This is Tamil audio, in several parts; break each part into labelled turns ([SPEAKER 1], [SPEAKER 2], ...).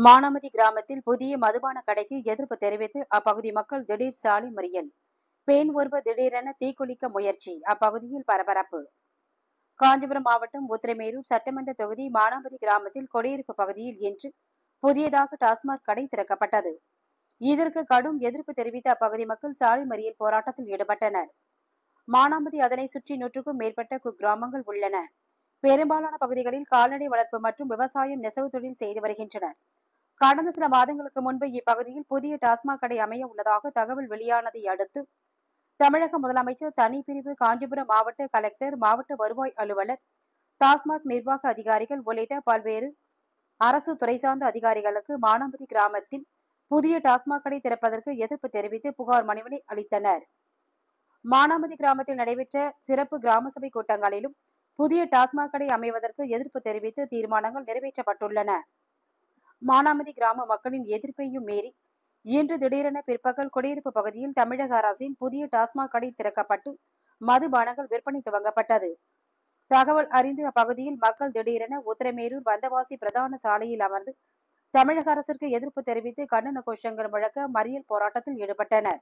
[SPEAKER 1] மானாமதி கிராமத்தில் புதிய மதுபான கடைக்கு எதிர்ப்பு தெரிவித்து அப்பகுதி மக்கள் திடீர் சாலை மறியல் பெண் ஒருவர் திடீரென தீக்குளிக்க முயற்சி அப்பகுதியில் பரபரப்பு காஞ்சிபுரம் மாவட்டம் உத்திரமேரூர் சட்டமன்ற தொகுதி மானாமதி கிராமத்தில் குடியிருப்பு பகுதியில் இன்று புதியதாக டாஸ்மாக் கடை திறக்கப்பட்டது இதற்கு கடும் எதிர்ப்பு தெரிவித்த அப்பகுதி மக்கள் சாலை மறியல் போராட்டத்தில் ஈடுபட்டனர் மானாமதி அதனை சுற்றி நூற்றுக்கும் மேற்பட்ட குக்கிராமங்கள் உள்ளன பெரும்பாலான பகுதிகளில் கால்நடை வளர்ப்பு மற்றும் விவசாயம் நெசவு தொழில் செய்து வருகின்றனர் கடந்த சில மாதங்களுக்கு முன்பு இப்பகுதியில் புதிய டாஸ்மாக் கடை அமைய உள்ளதாக தகவல் வெளியானதை அடுத்து தமிழக முதலமைச்சர் தனிப்பிரிவு காஞ்சிபுரம் மாவட்ட கலெக்டர் மாவட்ட வருவாய் அலுவலர் டாஸ்மாக் நிர்வாக அதிகாரிகள் உள்ளிட்ட பல்வேறு அரசு துறை சார்ந்த அதிகாரிகளுக்கு மானாமதி கிராமத்தில் புதிய டாஸ்மாக் கடை திறப்பதற்கு எதிர்ப்பு தெரிவித்து புகார் மனுவினை அளித்தனர் மானாமதி கிராமத்தில் நடைபெற்ற சிறப்பு கிராம சபை கூட்டங்களிலும் புதிய டாஸ்மாக் கடை அமைவதற்கு எதிர்ப்பு தெரிவித்து தீர்மானங்கள் நிறைவேற்றப்பட்டுள்ளன மானாமதி கிராம மக்களின் எதிர்ப்பையும் மீறி இன்று திடீரென பிற்பகல் குடியிருப்பு பகுதியில் தமிழக அரசின் புதிய டாஸ்மாக் கடை திறக்கப்பட்டு மதுபானங்கள் விற்பனை துவங்கப்பட்டது தகவல் அறிந்து அப்பகுதியில் மக்கள் திடீரென உத்தரமேரூர் வந்தவாசி பிரதான சாலையில் அமர்ந்து தமிழக அரசிற்கு எதிர்ப்பு தெரிவித்து கண்டன கோஷங்கள் முழக்க மறியல் போராட்டத்தில் ஈடுபட்டனர்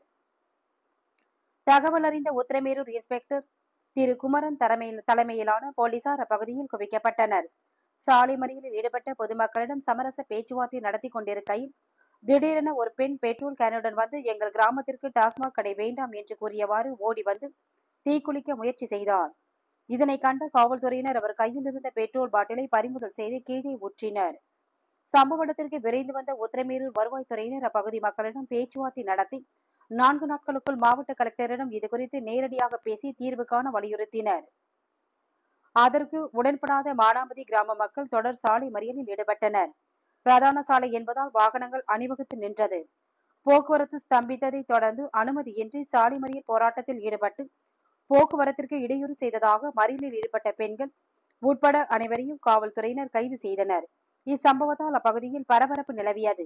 [SPEAKER 1] தகவல் அறிந்த உத்தரமேரூர் இன்ஸ்பெக்டர் திரு குமரன் தலைமையில் தலைமையிலான போலீசார் அப்பகுதியில் குவிக்கப்பட்டனர் சாலை மறியலில் ஈடுபட்ட பொதுமக்களிடம் சமரச பேச்சுவார்த்தை நடத்தி கொண்டிருக்கையில் திடீரென ஒரு பெண் பெட்ரோல் கேனுடன் வந்து எங்கள் கிராமத்திற்கு டாஸ்மாக் கடை வேண்டாம் என்று கூறியவாறு ஓடி வந்து தீக்குளிக்க முயற்சி செய்தார் இதனை கண்ட காவல்துறையினர் அவர் கையில் இருந்த பெட்ரோல் பாட்டிலை பறிமுதல் செய்து கீழே ஊற்றினர் சம்பவ இடத்திற்கு விரைந்து வந்த உத்திரமேரூர் வருவாய்த்துறையினர் அப்பகுதி மக்களிடம் பேச்சுவார்த்தை நடத்தி நான்கு நாட்களுக்குள் மாவட்ட கலெக்டரிடம் இதுகுறித்து நேரடியாக பேசி தீர்வு காண வலியுறுத்தினர் அதற்கு உடன்படாத மானாமதி கிராம மக்கள் தொடர் சாலை மறியலில் ஈடுபட்டனர் பிரதான சாலை என்பதால் வாகனங்கள் அணிவகுத்து நின்றது போக்குவரத்து ஸ்தம்பித்ததை தொடர்ந்து அனுமதியின்றி சாலை மறியல் போராட்டத்தில் ஈடுபட்டு போக்குவரத்திற்கு இடையூறு செய்ததாக மறியலில் ஈடுபட்ட பெண்கள் உட்பட அனைவரையும் காவல்துறையினர் கைது செய்தனர் இச்சம்பவத்தால் அப்பகுதியில் பரபரப்பு நிலவியது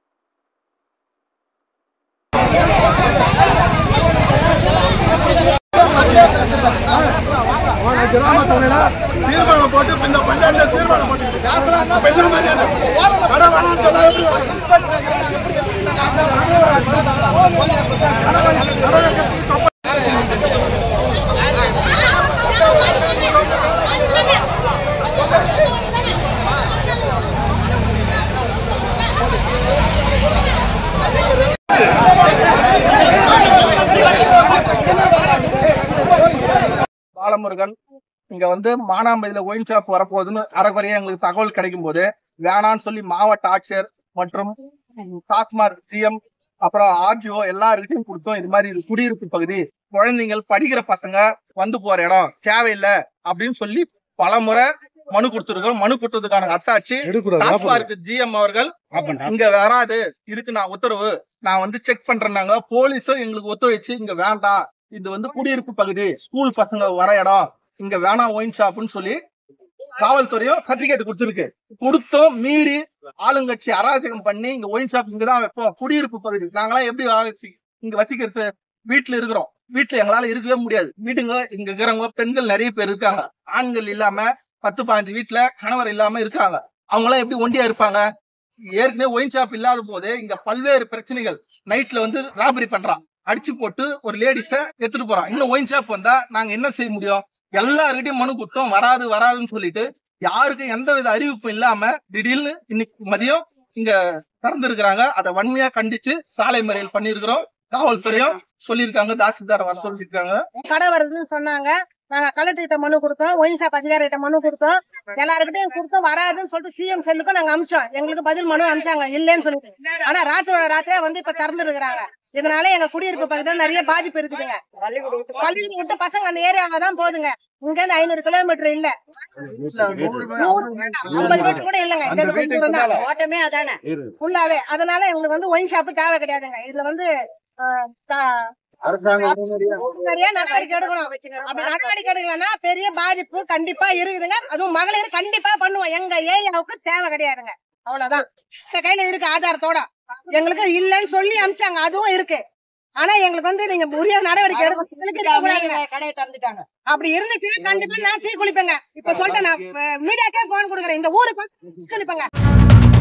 [SPEAKER 2] தீர்மானம் போட்டு இப்ப இந்த பஞ்சாயத்துல தீர்மானம் போட்டு அப்ப என்ன மரியாதை வர வேணாம்னு சொன்னா எப்படி?
[SPEAKER 3] பாலமுருகன் இங்க வந்து மானாம்பதியில ஒயின் ஷாப் வரப்போகுதுன்னு அரைக்குறையா எங்களுக்கு தகவல் கிடைக்கும் போது வேணான்னு சொல்லி மாவட்ட ஆட்சியர் மற்றும் டாஸ்மாக் ஜிஎம் அப்புறம் ஆர்ஜிஓ எல்லாருக்கிட்டையும் கொடுத்தோம் இது மாதிரி இது குடியிருப்பு பகுதி குழந்தைங்கள் படிக்கிற பசங்க வந்து போற இடம் தேவையில்லை அப்படின்னு சொல்லி பல முறை மனு கொடுத்துருக்கோம் மனு கொடுத்ததுக்கான அத்தாட்சி டாஸ்மார்க் ஜிஎம் அவர்கள் இங்க வராது இதுக்கு நான் உத்தரவு நான் வந்து செக் பண்றேன்னாங்க போலீஸும் எங்களுக்கு ஒத்துழைச்சு இங்க வேண்டாம் இது வந்து குடியிருப்பு பகுதி ஸ்கூல் பசங்க வர இடம் இங்க வேணாம் ஒயின் ஷாப்னு சொல்லி காவல்துறையும் சர்டிபிகேட் கொடுத்துருக்கு கொடுத்தும் மீறி ஆளுங்கட்சி அராஜகம் பண்ணி இங்க ஒயின் ஷாப் இங்கதான் வைப்போம் குடியிருப்பு பகுதி நாங்களாம் எப்படி வாசி- இங்க வசிக்கிறது வீட்டுல இருக்கிறோம் வீட்டுல எங்களால இருக்கவே முடியாது வீடுங்க இங்க இருக்கிறவங்க பெண்கள் நிறைய பேர் இருக்காங்க ஆண்கள் இல்லாம பத்து பதினஞ்சு வீட்டுல கணவர் இல்லாம இருக்காங்க அவங்க எல்லாம் எப்படி ஒண்டியா இருப்பாங்க ஏற்கனவே ஒயின் ஷாப் இல்லாத போது இங்க பல்வேறு பிரச்சனைகள் நைட்ல வந்து ராபரி பண்றான் அடிச்சு போட்டு ஒரு லேடிஸ எடுத்துட்டு போறான் இன்னும் ஒயின் ஷாப் வந்தா நாங்க என்ன செய்ய முடியும் எல்லாருக்கிட்டையும் மனு குத்தம் வராது வராதுன்னு சொல்லிட்டு யாருக்கும் எந்த வித அறிவிப்பும் இல்லாம திடீர்னு இன்னைக்கு மதியம் இங்க திறந்திருக்கிறாங்க அதை வன்மையா கண்டிச்சு சாலை மறியல் பண்ணிருக்கிறோம் காவல்துறையும் சொல்லியிருக்காங்க தாசில்தார் வர சொல்லியிருக்காங்க
[SPEAKER 4] கடை வருதுன்னு சொன்னாங்க நாங்க கலெக்டர் கிட்ட மனு கொடுத்தோம் ஒயின் ஷாப் அதிகாரி கிட்ட மனு கொடுத்தோம் எல்லாருக்கிட்டையும் கொடுத்தோம் வராதுன்னு சொல்லிட்டு சிஎம் செல்லுக்கும் நாங்க அமிச்சோம் எங்களுக்கு பதில் மனு அமிச்சாங்க இல்லைன்னு சொல்லிட்டு ஆனா ராத்திரோட ராத்திரியா வந்து இப்ப திறந்து இருக்கிறாங்க இதனால எங்க குடியிருப்பு பகுதியில் நிறைய பாதிப்பு இருக்குதுங்க பள்ளி விட்டு பசங்க அந்த ஏரியாவில தான் போகுதுங்க இங்க இருந்து ஐநூறு கிலோமீட்டர் இல்ல ஐம்பது மீட்டர் கூட இல்லங்க இந்த கொஞ்சம் தூரம் தான் ஓட்டமே அதானே ஃபுல்லாவே அதனால எங்களுக்கு வந்து ஒயின் ஷாப் தேவை கிடையாதுங்க இதுல வந்து ஆஹ், தா- நிறைய நடவடிக்கை எடுக்கணும் அப்படி நடவடிக்கை எடுக்கலன்னா பெரிய பாதிப்பு கண்டிப்பா இருக்குதுங்க அதுவும் மகளிர் கண்டிப்பா பண்ணுவோம் எங்க ஏரியாவுக்கு தேவை கிடையாதுங்க அவ்வளவுதான் எங்க கையில இருக்கு ஆதாரத்தோட எங்களுக்கு இல்லைன்னு சொல்லி அமிச்சாங்க அதுவும் இருக்கு ஆனா எங்களுக்கு வந்து நீங்க உரிய நடவடிக்கை எடுக்கணும் எங்களுக்கு இருக்கக்கூடாதுங்க.
[SPEAKER 5] கடையை திறந்துட்டாங்க
[SPEAKER 4] அப்படி இருந்துச்சுன்னா கண்டிப்பா நான் தீ குளிப்பேங்க இப்ப சொல்லிட்டேன் நான் மீடியாக்கே போன் கொடுக்குறேன் இந்த ஊருக்கு வந்து தீ குளிப்பேங்க